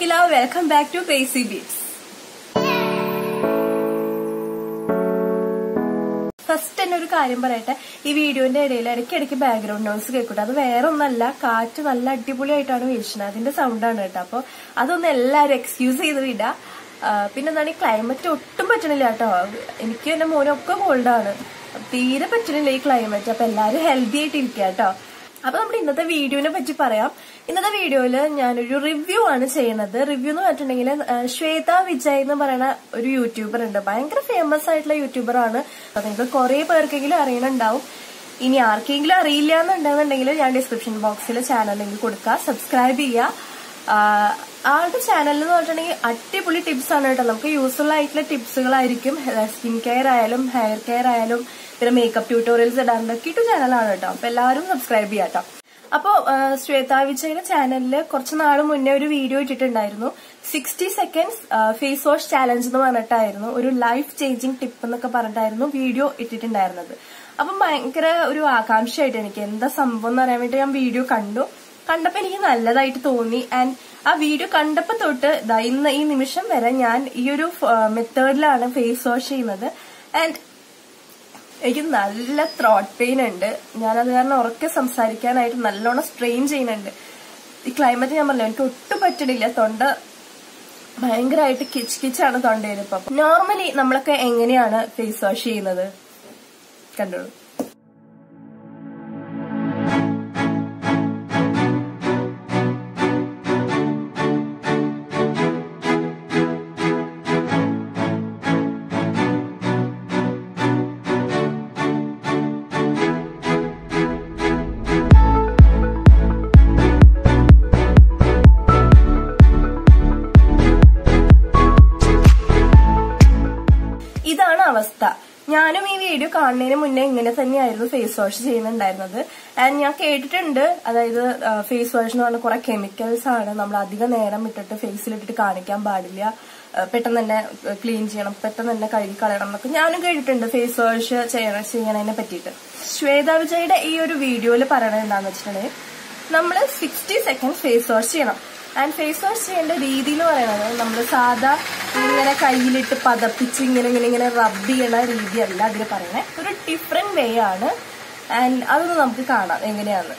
Akhila welcome back to crazy beats first തന്നെ ഒരു കാര്യം പറയട്ടെ ഈ വീഡിയോന്റെ ഇടയിൽ ഇടയ്ക്കിടയ്ക്ക് ബാക്ക്ഗ്രൗണ്ട് നോയ്സ് കേൾക്കട്ടെ അത് വേറെ ഒന്നല്ല കാറ്റ് നല്ല അടിപൊളിയായിട്ടാണ് വീശുന്നത് അതിന്റെ സൗണ്ടാണ് കേട്ടോ അപ്പോൾ അതൊന്ന് എല്ലാവരും എക്സ്ക്യൂസ് ചെയ്ത് വിടാ പിന്നെ എന്താണ് ഈ ക്ലൈമറ്റ് ഒട്ടും പറ്റണില്ല കേട്ടോ എനിക്ക് എന്റെ മോനൊക്കെ കോൾഡാണ് തീരെ പറ്റണില്ല ഈ ക്ലൈമറ്റ് അപ്പൊ എല്ലാവരും ഹെൽത്തി ആയിട്ട് ഇരിക്കുക കേട്ടോ അപ്പൊ നമ്മുടെ ഇന്നത്തെ വീഡിയോനെ പറ്റി പറയാം ഇന്നത്തെ വീഡിയോയില് ഞാനൊരു റിവ്യൂ ആണ് ചെയ്യുന്നത് റിവ്യൂ എന്ന് പറഞ്ഞിട്ടുണ്ടെങ്കിൽ ശ്വേത വിജയ് എന്ന് പറയുന്ന ഒരു യൂട്യൂബർ ഉണ്ട് ഭയങ്കര ഫേമസ് ആയിട്ടുള്ള യൂട്യൂബർ ആണ് അപ്പൊ നിങ്ങൾക്ക് കുറെ പേർക്കെങ്കിലും അറിയണുണ്ടാവും ഇനി ആർക്കെങ്കിലും അറിയില്ല എന്നുണ്ടെന്നുണ്ടെങ്കിൽ ഞാൻ ഡിസ്ക്രിപ്ഷൻ ബോക്സിൽ ചാനൽ ലിങ്ക് കൊടുക്കുക സബ്സ്ക്രൈബ് ചെയ്യുക ആഹ് ആളുടെ ചാനലിൽ എന്ന് പറഞ്ഞിട്ടുണ്ടെങ്കിൽ അടിപൊളി ടിപ്സ് ആണ് കേട്ടോ നമുക്ക് യൂസ്ഫുൾ ആയിട്ടുള്ള ടിപ്സുകളായിരിക്കും സ്കിൻ കെയർ ആയാലും ഹെയർ കെയർ ആയാലും പിന്നെ മേക്കപ്പ് ട്യൂട്ടോറിയൽസ് ഇടാറുണ്ട് കിട്ടു ചാനലാണ് കേട്ടോ അപ്പൊ എല്ലാവരും സബ്സ്ക്രൈബ് ചെയ്യാം കേട്ടോ അപ്പോ ശ്വേത വിജയുടെ ചാനലിൽ കുറച്ച് നാൾ മുന്നേ ഒരു വീഡിയോ ഇട്ടിട്ടുണ്ടായിരുന്നു sixty seconds face wash challenge എന്ന് പറഞ്ഞിട്ടായിരുന്നു ഒരു ലൈഫ് ചേഞ്ചിങ് ടിപ്പ് എന്നൊക്കെ പറഞ്ഞിട്ടായിരുന്നു വീഡിയോ ഇട്ടിട്ടുണ്ടായിരുന്നത് അപ്പം ഭയങ്കര ഒരു ആകാംക്ഷയായിട്ട് എനിക്ക് എന്താ സംഭവം എന്ന് അറിയാൻ വേണ്ടി ഞാൻ വീഡിയോ കണ്ടു കണ്ടപ്പോ എനിക്ക് നല്ലതായിട്ട് തോന്നി ആൻഡ് ആ വീഡിയോ കണ്ടപ്പോ തൊട്ട് ദാ ഇന്ന് ഈ നിമിഷം വരെ ഞാൻ ഈ ഒരു മെത്തേഡിലാണ് ഫേസ് വാഷ് ചെയ്യുന്നത് ആൻഡ് എനിക്ക് നല്ല ത്രോട്ട് പെയിൻ ഉണ്ട് ഞാനത് കാരണം ഉറക്കെ സംസാരിക്കാനായിട്ട് നല്ലോണം സ്ട്രെയിൻ ചെയ്യുന്നുണ്ട് ഈ ക്ലൈമറ്റ് ഞാൻ പറഞ്ഞു എനിക്ക് ഒട്ടും പറ്റണില്ല തൊണ്ട ഭയങ്കരമായിട്ട് കിച്ച് കിച്ചാണ് തൊണ്ടയിൽ ഇപ്പൊ നോർമലി നമ്മളൊക്കെ എങ്ങനെയാണ് ഫേസ് വാഷ് ചെയ്യുന്നത് കണ്ടോളൂ ഇതാണ് അവസ്ഥ ഞാനും ഈ വീഡിയോ കാണുന്നതിന് മുന്നേ ഇങ്ങനെ തന്നെയായിരുന്നു ഫേസ് വാഷ് ചെയ്യുന്നുണ്ടായിരുന്നത് ആൻഡ് ഞാൻ കേട്ടിട്ടുണ്ട് അതായത് ഫേസ് വാഷ് എന്ന് പറഞ്ഞാൽ കുറെ കെമിക്കൽസ് ആണ് നമ്മൾ അധികം നേരം ഇട്ടിട്ട് ഫേസിലിട്ടിട്ട് കാണിക്കാൻ പാടില്ല ആ, പെട്ടെന്ന് തന്നെ ക്ലീൻ ചെയ്യണം പെട്ടെന്ന് തന്നെ കഴുകി കളയണം എന്നൊക്കെ ഞാനും കേട്ടിട്ടുണ്ട് ഫേസ് വാഷ് ചെയ്യണം ചെയ്യണതിനെ പറ്റിയിട്ട് ശ്വേത വിജയുടെ ഈ ഒരു വീഡിയോയിൽ പറയണത് എന്താന്ന് വെച്ചിട്ടുണ്ടെങ്കിൽ നമ്മൾ സിക്സ്റ്റി സെക്കൻഡ് ഫേസ് വാഷ് ചെയ്യണം ആൻഡ് ഫേസ് വാഷ് ചെയ്യേണ്ട രീതി എന്ന് പറയുന്നത് നമ്മൾ സാധാ ഇങ്ങനെ കയ്യിലിട്ട് പതപ്പിച്ച് ഇങ്ങനെ ഇങ്ങനെ ഇങ്ങനെ റബ്ബ് ചെയ്യണ രീതിയല്ല അതിൽ പറയണേ ഒരു ഡിഫറെന്റ് വേ ആണ് ആൻഡ് അതൊന്ന് നമുക്ക് കാണാം എങ്ങനെയാന്ന്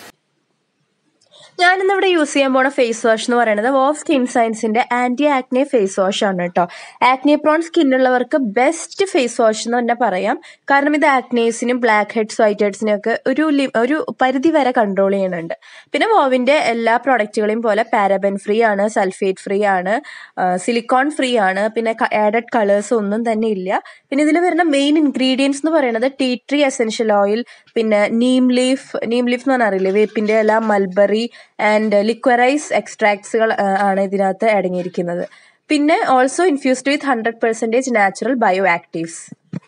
ഞാനിന്നിവിടെ യൂസ് ചെയ്യാൻ പോണ ഫേസ് വാഷ് എന്ന് പറയുന്നത് വോഫ് സ്കിൻ സയൻസിന്റെ ആന്റി ആക്നെ ഫേസ് വാഷ് ആണ് കേട്ടോ ആക്നെ പ്രോൺ സ്കിന്നുള്ളവർക്ക് ബെസ്റ്റ് ഫേസ് വാഷ് എന്ന് തന്നെ പറയാം കാരണം ഇത് ആക്നേസിനും ബ്ലാക്ക് ഹെഡ്സ് വൈറ്റ് ഹെഡ്സിനും ഒക്കെ ഒരു ലി- ഒരു പരിധി വരെ കൺട്രോൾ ചെയ്യുന്നുണ്ട് പിന്നെ വോവിന്റെ എല്ലാ പ്രോഡക്റ്റുകളെയും പോലെ പാരബൻ ഫ്രീ ആണ് സൾഫേറ്റ് ഫ്രീ ആണ് സിലിക്കോൺ ഫ്രീ ആണ് പിന്നെ ആഡഡ് കളേഴ്സ് ഒന്നും തന്നെ ഇല്ല പിന്നെ ഇതിൽ വരുന്ന മെയിൻ ഇൻഗ്രീഡിയൻസ് എന്ന് പറയുന്നത് ടീ ട്രീ എസെൻഷ്യൽ ഓയിൽ പിന്നെ നീം ലീഫ് നീം ലീഫ് എന്ന് പറഞ്ഞാൽ അറിയില്ലേ വേപ്പിന്റെ ഇല മൽബറി ആൻഡ് ലിക്വറൈസ് എക്സ്ട്രാക്ട്സുകൾ ആണ് ഇതിനകത്ത് അടങ്ങിയിരിക്കുന്നത് പിന്നെ also infused with hundred percentage natural bio actives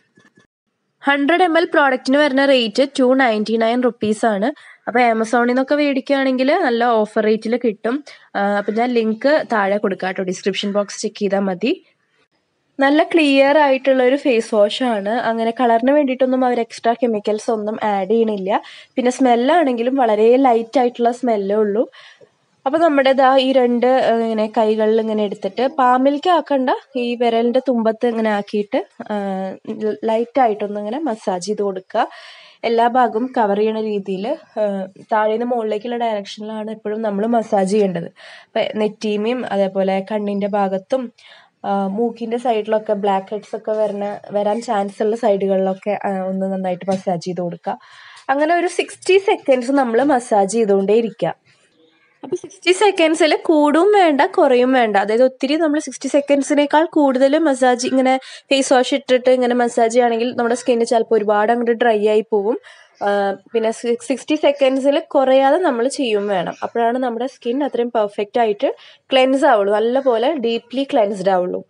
hundred M L പ്രോഡക്റ്റിന് വരുന്ന rate two ninety nine rupees ആണ് അപ്പോൾ ആമസോണിൽ നിന്നൊക്കെ മേടിക്കുകയാണെങ്കിൽ നല്ല ഓഫർ റേറ്റിൽ കിട്ടും അപ്പം ഞാൻ ലിങ്ക് താഴെ കൊടുക്കാം കേട്ടോ ഡിസ്ക്രിപ്ഷൻ ബോക്സ് ചെക്ക് ചെയ്താൽ മതി നല്ല ക്ലിയർ ആയിട്ടുള്ള ഒരു ഫേസ് വാഷ് ആണ് അങ്ങനെ കളറിന് വേണ്ടിയിട്ടൊന്നും അവർ എക്സ്ട്രാ കെമിക്കൽസ് ഒന്നും ആഡ് ചെയ്യണില്ല പിന്നെ സ്മെല്ലാണെങ്കിലും വളരെ ലൈറ്റ് ആയിട്ടുള്ള സ്മെല്ലേ ഉള്ളൂ അപ്പൊ നമ്മുടെ ദാ ഈ രണ്ട് ഏഹ്, ഇങ്ങനെ കൈകളിൽ ഇങ്ങനെ എടുത്തിട്ട് പാമിലേക്ക് ആക്കണ്ട ഈ വിരലിന്റെ തുമ്പത്ത് ഇങ്ങനെ ആക്കിയിട്ട് ലൈറ്റ് ആയിട്ടൊന്ന് ഇങ്ങനെ മസാജ് ചെയ്ത് കൊടുക്കുക എല്ലാ ഭാഗവും കവർ ചെയ്യണ രീതിയിൽ താഴെ നിന്ന് മുകളിലേക്കുള്ള ഡയറക്ഷനിലാണ് എപ്പോഴും നമ്മൾ മസാജ് ചെയ്യേണ്ടത് ഇപ്പൊ നെറ്റീമയും അതേപോലെ കണ്ണിന്റെ ഭാഗത്തും ആ, മൂക്കിന്റെ സൈഡിലൊക്കെ ബ്ലാക്ക് ഹെഡ്സ് ഒക്കെ വരണ വരാൻ ചാൻസ് ഉള്ള സൈഡുകളിലൊക്കെ ആ, ഒന്ന് നന്നായിട്ട് മസാജ് ചെയ്ത് കൊടുക്കുക അങ്ങനെ ഒരു സിക്സ്റ്റി സെക്കൻഡ്സ് നമ്മൾ മസാജ് ചെയ്തുകൊണ്ടേ ഇരിക്കുക അപ്പൊ സിക്സ്റ്റി സെക്കൻഡ്സിൽ കൂടും വേണ്ട കുറയും വേണ്ട അതായത് ഒത്തിരി നമ്മൾ സിക്സ്റ്റി സെക്കൻഡ്സിനേക്കാൾ കൂടുതൽ മസാജ് ഇങ്ങനെ ഫേസ് വാഷ് ഇട്ടിട്ട് ഇങ്ങനെ മസാജ് ചെയ്യുകയാണെങ്കിൽ നമ്മുടെ സ്കിന്ന് ചിലപ്പോൾ ഒരുപാട് അങ്ങോട്ട് ഡ്രൈ ആയി പോകും ആ, പിന്നെ സിക്സ്റ്റി സെക്കൻഡ്സിൽ കുറയാതെ നമ്മൾ ചെയ്യും വേണം അപ്പോഴാണ് നമ്മുടെ സ്കിൻ അത്രയും പെർഫെക്റ്റ് ആയിട്ട് ക്ലെൻസ് ആവുള്ളൂ നല്ലപോലെ ഡീപ്ലി ക്ലെൻസ്ഡ് ആവുള്ളൂ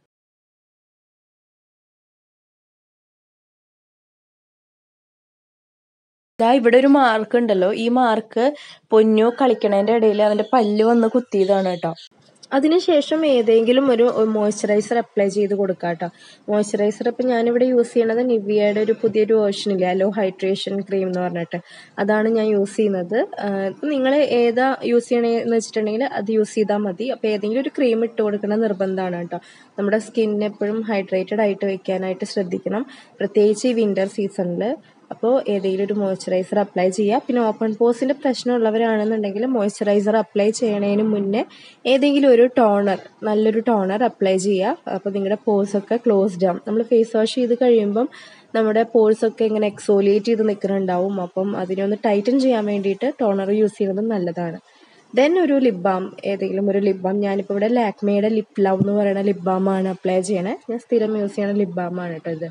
ദാ ഇവിടെ ഒരു മാർക്ക് ഉണ്ടല്ലോ ഈ മാർക്ക് പൊന്നു കളിക്കണേന്റെ ഇടയിൽ അവന്റെ പല്ല് വന്ന് കുത്തിയതാണ് കേട്ടോ അതിനുശേഷം ഏതെങ്കിലും ഒരു മോയ്സ്ചറൈസർ അപ്ലൈ ചെയ്ത് കൊടുക്കുക കേട്ടോ മോയ്സ്ചറൈസർ ഇപ്പം ഞാനിവിടെ യൂസ് ചെയ്യണത് നിവിയയുടെ ഒരു പുതിയൊരു വേർഷൻ ഇല്ലേ അലോ ഹൈഡ്രേഷൻ ക്രീം എന്ന് പറഞ്ഞിട്ട് അതാണ് ഞാൻ യൂസ് ചെയ്യുന്നത് ഇപ്പം നിങ്ങൾ ഏതാ യൂസ് ചെയ്യണതെന്ന് വെച്ചിട്ടുണ്ടെങ്കിൽ അത് യൂസ് ചെയ്താൽ മതി അപ്പോൾ ഏതെങ്കിലും ഒരു ക്രീം ഇട്ട് കൊടുക്കണം നിർബന്ധമാണ് കേട്ടോ നമ്മുടെ സ്കിന്നിന് എപ്പോഴും ഹൈഡ്രേറ്റഡ് ആയിട്ട് വെക്കാനായിട്ട് ശ്രദ്ധിക്കണം പ്രത്യേകിച്ച് ഈ വിൻ്റർ സീസണിൽ അപ്പോൾ ഏതെങ്കിലും ഒരു മോയ്സ്ചറൈസർ അപ്ലൈ ചെയ്യുക പിന്നെ ഓപ്പൺ പോസിൻ്റെ പ്രശ്നമുള്ളവരാണെന്നുണ്ടെങ്കിൽ മോയ്സ്ചറൈസർ അപ്ലൈ ചെയ്യണതിന് മുന്നേ ഏതെങ്കിലും ഒരു ടോണർ നല്ലൊരു ടോണർ അപ്ലൈ ചെയ്യുക അപ്പോൾ നിങ്ങളുടെ പോഴ്സൊക്കെ ക്ലോസ്ഡ് ആവും നമ്മൾ ഫേസ് വാഷ് ചെയ്ത് കഴിയുമ്പം നമ്മുടെ പോഴ്സൊക്കെ ഇങ്ങനെ എക്സോലിയേറ്റ് ചെയ്ത് നിൽക്കുന്നുണ്ടാവും അപ്പം അതിനെ ഒന്ന് ടൈറ്റൻ ചെയ്യാൻ വേണ്ടിയിട്ട് ടോണർ യൂസ് ചെയ്യുന്നത് നല്ലതാണ് ദെൻ ഒരു ലിപ് ബാം ഏതെങ്കിലും ഒരു ലിപ് ബാം ഞാനിപ്പോൾ ഇവിടെ ലാക്മേയുടെ ലിപ് ലവ് എന്ന് പറയുന്ന ലിപ് ബാമാണ് അപ്ലൈ ചെയ്യണേ ഞാൻ സ്ഥിരം യൂസ് ചെയ്യണ ലിപ് ബാമാണ് കേട്ടോ ഇത്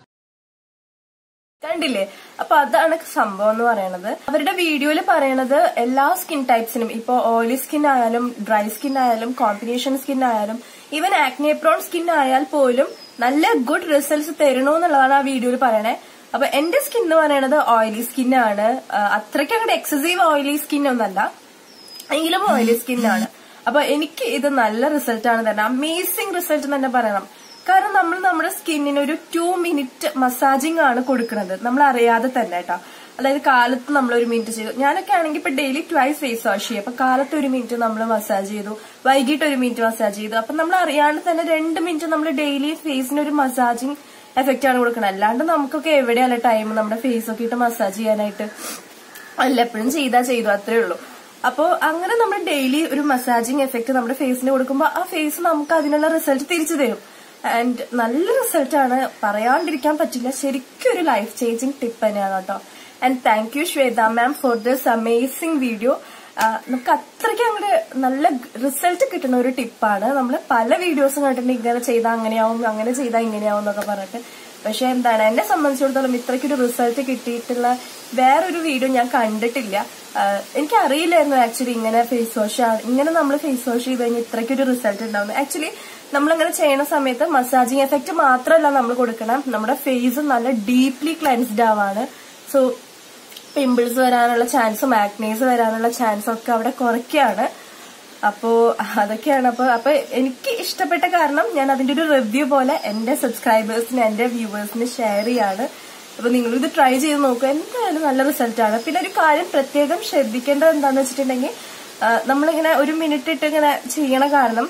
കണ്ടില്ലേ അപ്പൊ അതാണ് സംഭവം എന്ന് പറയണത് അവരുടെ വീഡിയോയിൽ പറയണത് എല്ലാ സ്കിൻ ടൈപ്സിനും ഇപ്പൊ ഓയിലി സ്കിൻ ആയാലും ഡ്രൈ സ്കിൻ ആയാലും കോമ്പിനേഷൻ സ്കിൻ ആയാലും ഈവൻ ആക്നേപ്രോൺ സ്കിൻ ആയാൽ പോലും നല്ല ഗുഡ് റിസൾട്ട്സ് തരണോന്നുള്ളതാണ് ആ വീഡിയോയിൽ പറയണേ അപ്പൊ എന്റെ സ്കിൻ എന്ന് പറയണത് ഓയിലി സ്കിൻ ആണ് അത്രയ്ക്ക് അങ്ങോട്ട് എക്സസീവ് ഓയിലി സ്കിൻ ഒന്നല്ല എങ്കിലും ഓയിലി സ്കിൻ ആണ് അപ്പൊ എനിക്ക് ഇത് നല്ല റിസൾട്ട് ആണ് തന്നെ അമേസിംഗ് റിസൾട്ട് തന്നെ പറയണം കാരണം നമ്മൾ നമ്മുടെ സ്കിന്നിന് ഒരു ടു മിനിറ്റ് മസാജിങ് ആണ് കൊടുക്കുന്നത് നമ്മൾ അറിയാതെ തന്നെ കേട്ടോ അതായത് കാലത്ത് നമ്മൾ ഒരു മിനിറ്റ് ചെയ്തു ഞാനൊക്കെ ആണെങ്കിൽ ഇപ്പൊ ഡെയിലി ട്വൈസ് ഫേസ് വാഷ് ചെയ്യും അപ്പൊ കാലത്ത് ഒരു മിനിറ്റ് നമ്മൾ മസാജ് ചെയ്തു വൈകിട്ട് ഒരു മിനിറ്റ് മസാജ് ചെയ്തു അപ്പൊ നമ്മൾ അറിയാണ്ട് തന്നെ രണ്ട് മിനിറ്റ് നമ്മൾ ഡെയിലി ഫേസിന് ഒരു മസാജിങ് എഫക്റ്റ് ആണ് കൊടുക്കുന്നത് അല്ലാണ്ട് നമുക്കൊക്കെ എവിടെയല്ല ടൈം നമ്മുടെ ഫേസ് ഒക്കെ ഇട്ട് മസാജ് ചെയ്യാനായിട്ട് അല്ല എപ്പോഴും ചെയ്താ ചെയ്തു അത്രേ ഉള്ളൂ അപ്പോൾ അങ്ങനെ നമ്മൾ ഡെയിലി ഒരു മസാജിങ് എഫക്റ്റ് നമ്മുടെ ഫേസിന് കൊടുക്കുമ്പോൾ ആ ഫേസ് നമുക്ക് അതിനുള്ള റിസൾട്ട് തിരിച്ചു തരും ആൻഡ് നല്ല റിസൾട്ട് ആണ് പറയാണ്ടിരിക്കാൻ പറ്റില്ല ശരിക്കും ഒരു ലൈഫ് ചേഞ്ചിങ് ടിപ്പ് തന്നെയാണ് കേട്ടോ and thank you Shweta ma'am for this amazing video നമുക്ക് അത്രയ്ക്ക് അങ്ങോട്ട് നല്ല റിസൾട്ട് കിട്ടുന്ന ഒരു ടിപ്പാണ് നമ്മൾ പല വീഡിയോസും കണ്ടിട്ടുണ്ട് ഇങ്ങനെ ചെയ്താൽ അങ്ങനെയാവും അങ്ങനെ ചെയ്താൽ ഇങ്ങനെയാവും എന്നൊക്കെ പറഞ്ഞിട്ട് പക്ഷെ എന്താണ് എന്നെ സംബന്ധിച്ചിടത്തോളം ഇത്രയ്ക്കൊരു റിസൾട്ട് കിട്ടിയിട്ടുള്ള വേറൊരു വീഡിയോ ഞാൻ കണ്ടിട്ടില്ല എനിക്ക് അറിയില്ലായിരുന്നു ആക്ച്വലി ഇങ്ങനെ ഫേസ് വാഷ് ആണ് ഇങ്ങനെ നമ്മൾ ഫേസ് വാഷ് ചെയ്ത് കഴിഞ്ഞാൽ ഇത്രയ്ക്കൊരു റിസൾട്ട് ഉണ്ടാവുന്നത് ആക്ച്വലി നമ്മളിങ്ങനെ ചെയ്യുന്ന സമയത്ത് മസാജിങ് എഫക്റ്റ് മാത്രമല്ല നമ്മൾ കൊടുക്കണം നമ്മുടെ ഫേസ് നല്ല ഡീപ്ലി ക്ലെൻസ്ഡ് ആവാണ് സോ പിമ്പിൾസ് വരാനുള്ള ചാൻസും ആക്നേസ് വരാനുള്ള ചാൻസും ഒക്കെ അവിടെ കുറയ്ക്കുകയാണ് അപ്പോ അതൊക്കെയാണ് അപ്പൊ അപ്പൊ എനിക്ക് ഇഷ്ടപ്പെട്ട കാരണം ഞാൻ അതിന്റെ ഒരു റിവ്യൂ പോലെ എന്റെ സബ്സ്ക്രൈബേഴ്സിന് എന്റെ വ്യൂവേഴ്സിന് ഷെയർ ചെയ്യാണ് അപ്പൊ നിങ്ങൾ ഇത് ട്രൈ ചെയ്ത് നോക്കുക എന്തായാലും നല്ല റിസൾട്ടാണ് പിന്നെ ഒരു കാര്യം പ്രത്യേകം ശ്രദ്ധിക്കേണ്ടത് എന്താന്ന് വെച്ചിട്ടുണ്ടെങ്കിൽ നമ്മളിങ്ങനെ ഒരു മിനിറ്റ് ഇട്ട് ഇങ്ങനെ ചെയ്യണ കാരണം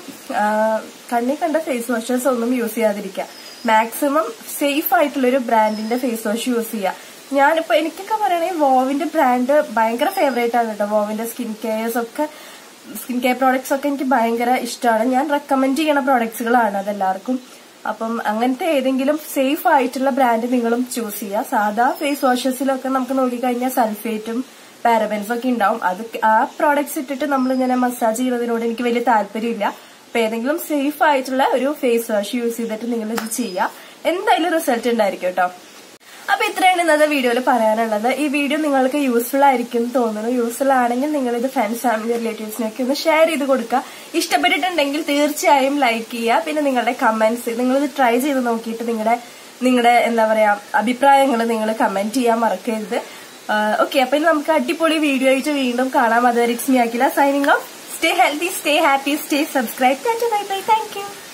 കണ്ണി കണ്ട ഫേസ് വാഷസ് ഒന്നും യൂസ് ചെയ്യാതിരിക്കുക മാക്സിമം സേഫ് ആയിട്ടുള്ള ഒരു ബ്രാൻഡിന്റെ ഫേസ് വാഷ് യൂസ് ചെയ്യുക ഞാനിപ്പോ എനിക്കൊക്കെ പറയണെങ്കിൽ വോവിന്റെ ബ്രാൻഡ് ഭയങ്കര ഫേവറേറ്റ് ആണ് കേട്ടോ വോവിന്റെ സ്കിൻ കെയർസ് ഒക്കെ സ്കിൻ കെയർ പ്രോഡക്ട്സ് ഒക്കെ എനിക്ക് ഭയങ്കര ഇഷ്ടമാണ് ഞാൻ റെക്കമെൻഡ് ചെയ്യണ പ്രോഡക്ട്സുകളാണ് അതെല്ലാവർക്കും അപ്പം അങ്ങനത്തെ ഏതെങ്കിലും സേഫ് ആയിട്ടുള്ള ബ്രാൻഡ് നിങ്ങളും ചൂസ് ചെയ്യുക സാധാ ഫേസ് വാഷസിലൊക്കെ നമുക്ക് നോക്കിക്കഴിഞ്ഞാൽ സൾഫേറ്റും പാരബൻസ് ഒക്കെ ഉണ്ടാവും അത് ആ പ്രോഡക്ട്സ് ഇട്ടിട്ട് നമ്മൾ ഇങ്ങനെ മസാജ് ചെയ്യുന്നതിനോട് എനിക്ക് വലിയ താല്പര്യമില്ല അപ്പൊ ഏതെങ്കിലും സേഫ് ആയിട്ടുള്ള ഒരു ഫേസ് വാഷ് യൂസ് ചെയ്തിട്ട് നിങ്ങൾ ഇത് ചെയ്യുക എന്തായാലും റിസൾട്ട് ഉണ്ടായിരിക്കും കേട്ടോ അപ്പൊ ഇത്രയാണ് ഇന്നത്തെ വീഡിയോയിൽ പറയാനുള്ളത് ഈ വീഡിയോ നിങ്ങൾക്ക് യൂസ്ഫുൾ ആയിരിക്കും എന്ന് തോന്നുന്നു യൂസ്ഫുൾ ആണെങ്കിൽ നിങ്ങൾ ഇത് ഫ്രണ്ട്സ് ഫാമിലി റിലേറ്റീവ്സിനൊക്കെ ഒന്ന് ഷെയർ ചെയ്ത് കൊടുക്കുക ഇഷ്ടപ്പെട്ടിട്ടുണ്ടെങ്കിൽ തീർച്ചയായും ലൈക്ക് ചെയ്യുക പിന്നെ നിങ്ങളുടെ കമന്റ്സ് നിങ്ങൾ ഇത് ട്രൈ ചെയ്ത് നോക്കിയിട്ട് നിങ്ങളുടെ നിങ്ങളുടെ എന്താ പറയാ അഭിപ്രായങ്ങൾ നിങ്ങൾ കമന്റ് ചെയ്യാൻ മറക്കരുത് ഓക്കെ അപ്പൊ ഇനി നമുക്ക് അടിപൊളി വീഡിയോ ആയിട്ട് വീണ്ടും കാണാം അത് റിക്സ് മി ആക്കില്ല signing off stay healthy stay happy stay subscribe bye bye thank U